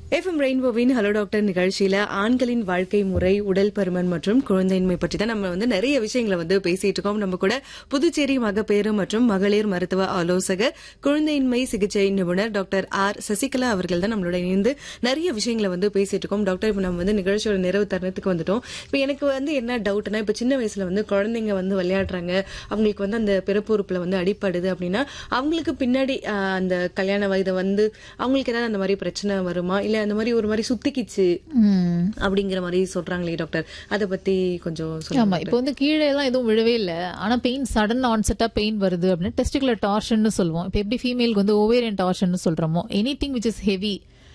FM ரெயின்போவின் hello doctor நிகழ்ச்சியில ஆண்களின் வாழ்க்கை முறை உடல் பருமன் மற்றும் குழந்தையின்மை பற்றி தான் நம்ம வந்து நிறைய விஷயங்களை வந்து பேசிட்டு இருக்கோம் நம்ம கூட புதுச்சேரி மகப்பேறு மற்றும் மகளிர் மருத்துவ ஆலோசகர் குழந்தையின்மை சிகிச்சை நிபுணர் டாக்டர் ஆர் சசிகலா அவர்கள் தான் நம்மளோட இணைந்து நிறைய விஷயங்களை வந்து பேசிட்டு இருக்கோம் டாக்டர் இப்போ நம்ம வந்து நிகழ்ச்சியோட நிறைவு தருணத்துக்கு வந்துட்டோம் இப்போ எனக்கு வந்து என்ன டவுட்னா இப்போ சின்ன வயசுல வந்து குழந்தைங்க வந்து விளையாடுறாங்க அவங்களுக்கு வந்து அந்த பிறப்புறுப்புல வந்து அடிப்படுது அப்படின்னா அவங்களுக்கு பின்னாடி ஆஹ், அந்த கல்யாண வயது வந்து அவங்களுக்கு ஏதாவது அந்த மாதிரி பிரச்சனை வருமா இல்ல அந்த மாதிரி ஒரு மாதிரி சுத்திக்கிச்சு ம். அப்படிங்கிற மாதிரி சொல்றாங்களே டாக்டர் அத பத்தி கொஞ்சம் சொல்லுங்க ஆமா இப்போ வந்து கீழே எல்லாம் எதுவும் விழவே இல்ல ஆனா பெயின் சடன் ஆன்செட்டா பெயின் வருது அப்படின்னு டெஸ்டிகுலர் டார்ஷன் சொல்லுவோம் இப்போ எப்படி ஃபீமேலுக்கு வந்து ஓவேரியன் டார்ஷன் சொல்றோமோ anything which is heavy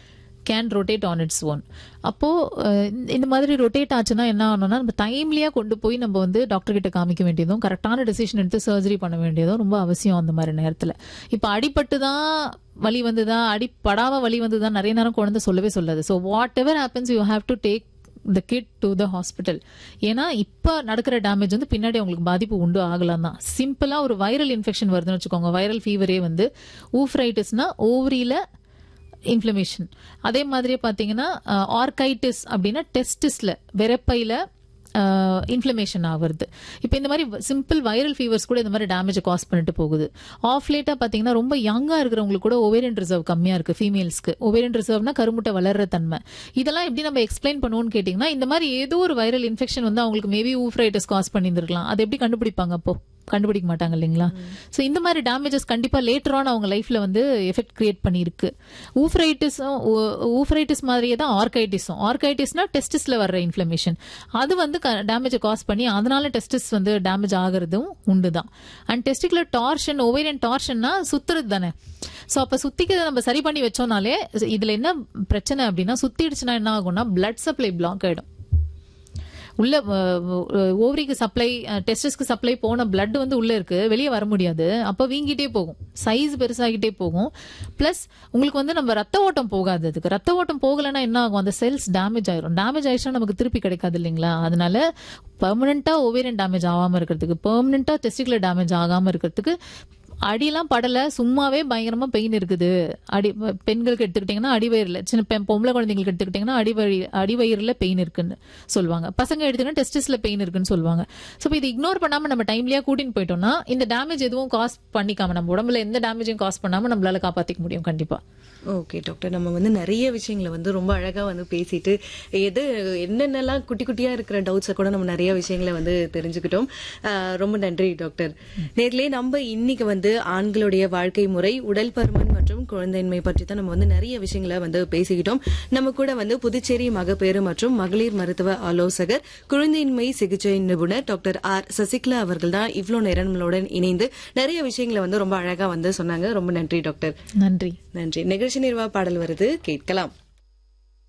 can rotate on its own அப்போ அஹ், இந்த- இந்த மாதிரி ரொட்டேட் ஆச்சுன்னா என்ன ஆகணும்னா நம்ம டைம்லியா கொண்டு போய் நம்ம வந்து டாக்டர் கிட்ட காமிக்க வேண்டியதும் கரெக்டான டெசிஷன் எடுத்து சர்ஜரி பண்ண வேண்டியதும் ரொம்ப அவசியம் அந்த மாதிரி நேரத்துல இப்போ அடிபட்டு தான் வலி வந்துதா அடிப்படாம வலி வந்துதா நிறைய நேரம் குழந்தை சொல்லவே சொல்லாது so whatever happens you have to take the kid to the hospital ஏன்னா இப்ப நடக்கிற டேமேஜ் வந்து பின்னாடி அவங்களுக்கு பாதிப்பு உண்டு ஆகலாம் தான் சிம்பிளா ஒரு வைரல் இன்ஃபெக்ஷன் வருதுன்னு வச்சுக்கோங்க வைரல் ஃபீவரே வந்து ஊஃப்ரைட்டிஸ்னா ஓவரியில இன்ஃப்ளமேஷன் அதே மாதிரியே பாத்தீங்கன்னா ஆர்கைட்டிஸ் அப்படின்னா டெஸ்டிஸ்ல விரப்பையில இன்ஃப்ளமேஷன் ஆகுறது இப்போ இந்த மாதிரி சிம்பிள் வைரல் ஃபீவர்ஸ் கூட இந்த மாதிரி டேமேஜ் காஸ் பண்ணிட்டு போகுது ஆஃப் லேட்டா பாத்தீங்கன்னா ரொம்ப யங்கா இருக்கிறவங்களுக்கு கூட ஓவேரியன் ரிசர்வ் கம்மியா இருக்கு ஃபீமேல்ஸ்க்கு ஓவேரியன் ரிசர்வ்னா கருமுட்டை வளர்ற தன்மை இதெல்லாம் எப்படி நம்ம எக்ஸ்பிளைன் பண்ணுவோம்னு கேட்டீங்கன்னா இந்த மாதிரி ஏதோ ஒரு வைரல் இன்ஃபெக்ஷன் வந்து அவங்களுக்கு மேபி ஊஃப்ரைட்டிஸ் காஸ் பண்ணியிருந்திருக்கலாம் அதை எப்படி கண்டுபிடிப்பாங்க அப்போ கண்டுபிடிக்க மாட்டாங்க இல்லைங்களா சோ இந்த மாதிரி டேமேஜஸ் கண்டிப்பா லேட்டர் ஆன் அவங்க லைஃப்ல வந்து எஃபெக்ட் கிரியேட் பண்ணியிருக்கு ஊஃப்ரைட்டிஸும் ஊஃப்ரைட்டிஸ் மாதிரியே தான் ஆர்கைட்டிஸும் ஆர்கைட்டிஸ்னா டெஸ்டிஸ்ல வர்ற இன்ஃப்ளமேஷன் அது வந்து டேமேஜ் காஸ் பண்ணி அதனால டெஸ்டிஸ் வந்து டேமேஜ் ஆகுறதும் உண்டு தான் அண்ட் டெஸ்டிகுலர் டார்ஷன் ஓவேரியன் டார்ஷன்னா சுத்துறது தானே சோ அப்ப சுத்திக்கிறத நம்ம சரி பண்ணி வச்சோம்னாலே இதுல என்ன பிரச்சனை அப்படின்னா சுத்திடுச்சுன்னா என்ன ஆகும்னா பிளட் சப்ளை பிளாக் ஆயிடும் உள்ள ஓவரிக்கு சப்ளை டெஸ்டஸ்க்கு சப்ளை போன blood வந்து உள்ள இருக்கு வெளியே வர முடியாது அப்ப வீங்கிட்டே போகும் சைஸ் பெருசாகிட்டே போகும் பிளஸ் உங்களுக்கு வந்து நம்ம ரத்த ஓட்டம் போகாது அதுக்கு ரத்த ஓட்டம் போகலைன்னா என்ன ஆகும் அந்த செல்ஸ் டேமேஜ் ஆயிரும் டேமேஜ் ஆயிடுச்சுன்னா நமக்கு திருப்பி கிடைக்காது இல்லைங்களா அதனால பெர்மனண்டா ஓவேரியன் டேமேஜ் ஆகாம இருக்கிறதுக்கு பெர்மனண்டா டெஸ்டிகுலர் டேமேஜ் ஆகாம இருக்கிறதுக்கு அடியெல்லாம் படல சும்மாவே பயங்கரமா பெயின் இருக்குது அடி பெண்களுக்கு எடுத்துக்கிட்டீங்கன்னா அடிவயிறுல சின்ன பெண் பொம்பளை குழந்தைங்களுக்கு எடுத்துக்கிட்டீங்கன்னா அடிவழி அடிவயிறுல பெயின் இருக்குன்னு சொல்லுவாங்க பசங்க எடுத்துக்கிட்டா டெஸ்டிஸ்ல பெயின் இருக்குன்னு சொல்லுவாங்க ஸோ இது இக்னோர் பண்ணாம நம்ம டைம்லயா கூட்டின்னு போயிட்டோம்னா இந்த டேமேஜ் எதுவும் காஸ் பண்ணிக்காம நம்ம உடம்புல எந்த டேமேஜையும் காஸ் பண்ணாம நம்மளால காப்பாத்திக்க முடியும் கண்டிப்பா ஓகே டாக்டர் நம்ம வந்து நிறைய விஷயங்களை வந்து ரொம்ப அழகா வந்து பேசிட்டு எது என்னென்னலாம் குட்டி குட்டியா இருக்கிற டவுட்ஸை கூட நம்ம நிறைய விஷயங்களை வந்து தெரிஞ்சுக்கிட்டோம் ஆஹ் ரொம்ப நன்றி டாக்டர் நேர்லயே நம்ம இன்னைக்கு வந்து ஆண்களுடைய வாழ்க்கை முறை உடல் பருமன் மற்றும் குழந்தையின்மை பற்றி தான் நம்ம வந்து நிறைய விஷயங்களை வந்து பேசிக்கிட்டோம் நம்ம கூட வந்து புதுச்சேரி மகப்பேறு மற்றும் மகளிர் மருத்துவ ஆலோசகர் குழந்தையின்மை சிகிச்சை நிபுணர் டாக்டர் ஆர் சசிகலா அவர்கள் தான் இவ்வளவு நேரம் நம்மளுடன் இணைந்து நிறைய விஷயங்களை வந்து ரொம்ப அழகா வந்து சொன்னாங்க ரொம்ப நன்றி டாக்டர் நன்றி நன்றி நிகழ்ச்சி நிர்வாக பாடல் வருது கேட்கலாம்